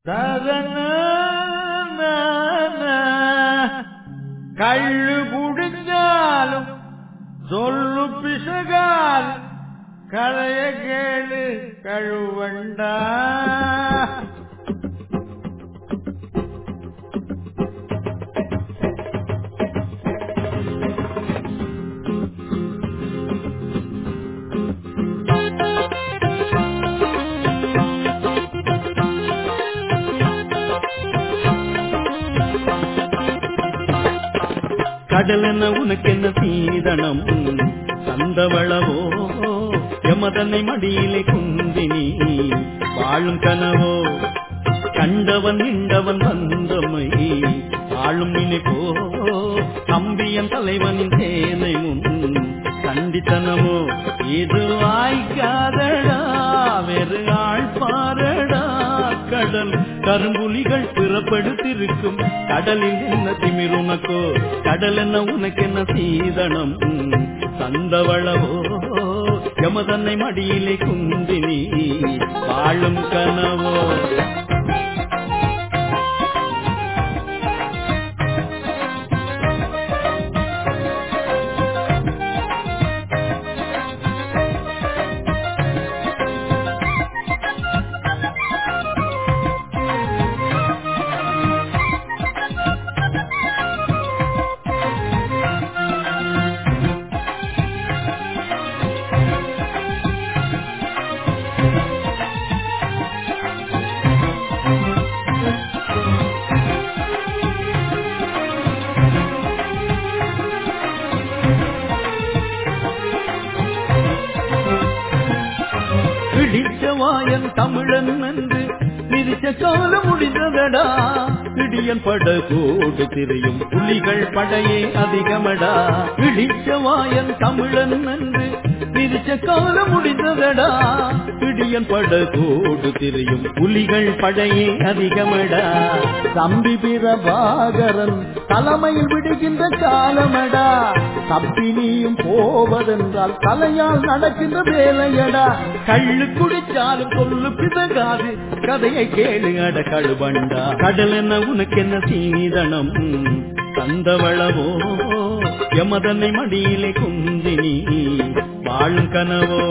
கள்ளு குடிச்சாலும் சொல்லு பிசகால் கதைய கேளு கழுவண்டா கடல் என்ன உனக்கு என்ன சீதனம் தந்தவளவோ எமதனை மடியிலே குந்தினி வாழும் கனவோ கண்டவன் நின்றவன் வந்தமை ஆளும் நினைப்போ கம்பியன் தலைவனின் சேனை முன் கண்டித்தனமோ இது வாய்க்காதடா வெறு ஆள் பாரடா கடல் கரும்புலிகள் பிறப்படுத்திருக்கும் கடலில் என்ன திமிர் உனக்கோ கடல் என்ன உனக்கு என்ன சீதனம் தந்தவளவோ எமதன்னை மடியிலே குந்தினி வாழும் கனவோ பிடிச்சவாயன் தமிழன் என்று பிரிச்ச காலம் முடிந்ததடா இடியன் பட கோடு திரியும் புலிகள் படையே அதிகமடா பிடிச்சவாயன் தமிழன் என்று பிரிச்ச காலம் முடிந்ததடா இடியன் பட கோடு திரியும் புலிகள் படையே அதிகமடா தம்பி பிரபாகரன் தலைமையில் விடுகின்ற காலமடா தப்பினியும் போவதென்றால் தலையால் நடக்கின்ற வேலையடா கள்ளு குடிச்சாலும் சொல்லு பிதகாது கதையை கேளு அட கழுவண்டா கடல் என்ன உனக்கு என்ன சீனிதனம் தந்தவளவோ எமதனை மடியிலே குந்தினி வாழும் கனவோ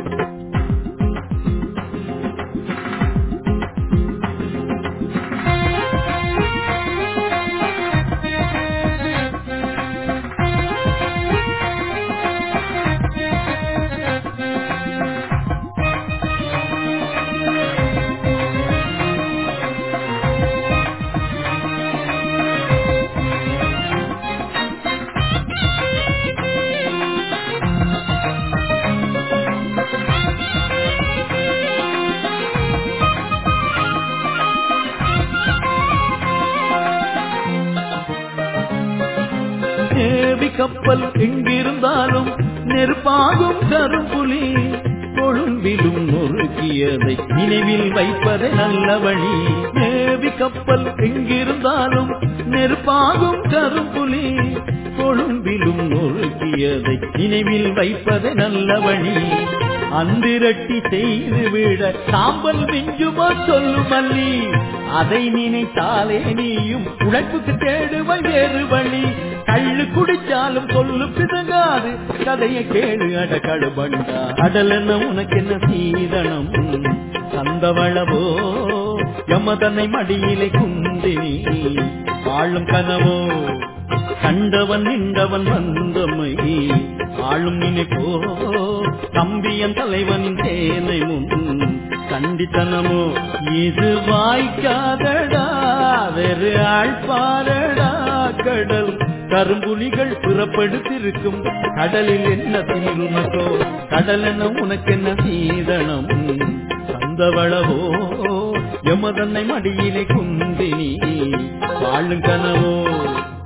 நேவி கப்பல் எங்கிருந்தாலும் நெருப்பாகும் கரும்புலி கொழும்பிலும் நொறுக்கியதை நினைவில் வைப்பதே நல்ல வழி நேவி கப்பல் எங்கிருந்தாலும் நெருப்பாகும் கரும்புலி கொழும்பிலும் நொறுக்கியதை நினைவில் வைப்பதே நல்ல வழி அந்திரட்டி செய்து விட சாம்பல் மிஞ்சுமா சொல்லு மல்லி அதை நினைத்தாலே நீயும் உழைப்புக்கு தேடுவாய் வேறு வழி கள்ளு குடிச்சாலும் சொல்லு பிதங்காது கதையை கேளு அட கழுபண்டா கடல் என்ன உனக்கு என்ன சீதனம் தந்தவளவோ யமதனை மடியிலே குந்தினி வாழும் கனவோ கண்டவன் நின்றவன் வந்தமை ஆளும் நினைப்போ தம்பியன் தலைவனின் சேனை முன் கண்டித்தனமோ இது வாய்க்காதடா வெறு ஆழ்பாரடா கடல் கரும்புலிகள் புறப்படுத்திருக்கும் கடலில் என்ன தீருனக்கோ கடல் என்ன உனக்கு என்ன சீதனம் தந்தவளவோ எமதன்னை மடியிலே குந்தினி வாழும் கனவோ